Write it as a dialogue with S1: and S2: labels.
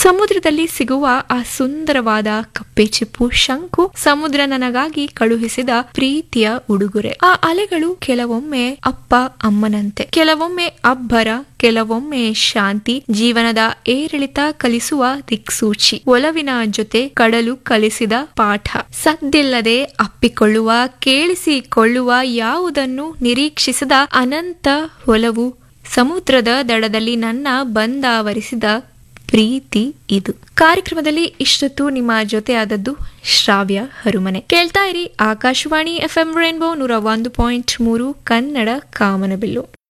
S1: ಸಮುದ್ರದಲ್ಲಿ ಸಿಗುವ ಆ ಸುಂದರವಾದ ಕಪ್ಪೆ ಚಿಪ್ಪು ಶಂಕು ಸಮುದ್ರ ನನಗಾಗಿ ಕಳುಹಿಸಿದ ಪ್ರೀತಿಯ ಉಡುಗೊರೆ ಆ ಅಲೆಗಳು ಕೆಲವೊಮ್ಮೆ ಅಪ್ಪ ಅಮ್ಮನಂತೆ ಕೆಲವೊಮ್ಮೆ ಅಬ್ಬರ ಕೆಲವೊಮ್ಮೆ ಶಾಂತಿ ಜೀವನದ ಏರಿಳಿತ ಕಲಿಸುವ ದಿಕ್ಸೂಚಿ ಒಲವಿನ ಜೊತೆ ಕಡಲು ಕಲಿಸಿದ ಪಾಠ ಸದ್ದಿಲ್ಲದೆ ಅಪ್ಪಿಕೊಳ್ಳುವ ಕೇಳಿಸಿಕೊಳ್ಳುವ ಯಾವುದನ್ನು ನಿರೀಕ್ಷಿಸದ ಅನಂತ ಒಲವು ಸಮುದ್ರದ ದಡದಲ್ಲಿ ನನ್ನ ಬಂದಾವರಿಸಿದ ಪ್ರೀತಿ ಇದು ಕಾರ್ಯಕ್ರಮದಲ್ಲಿ ಇಷ್ಟೊತ್ತು ನಿಮ್ಮ ಜೊತೆ ಆದದ್ದು ಶ್ರಾವ್ಯ ಹರುಮನೆ ಕೇಳ್ತಾ ಇರಿ ಆಕಾಶವಾಣಿ ಎಫ್ ಎಂ ರೇನ್ಬೋ ನೂರ ಒಂದು ಪಾಯಿಂಟ್ ಮೂರು ಕನ್ನಡ ಕಾಮನಬಿಲ್ಲು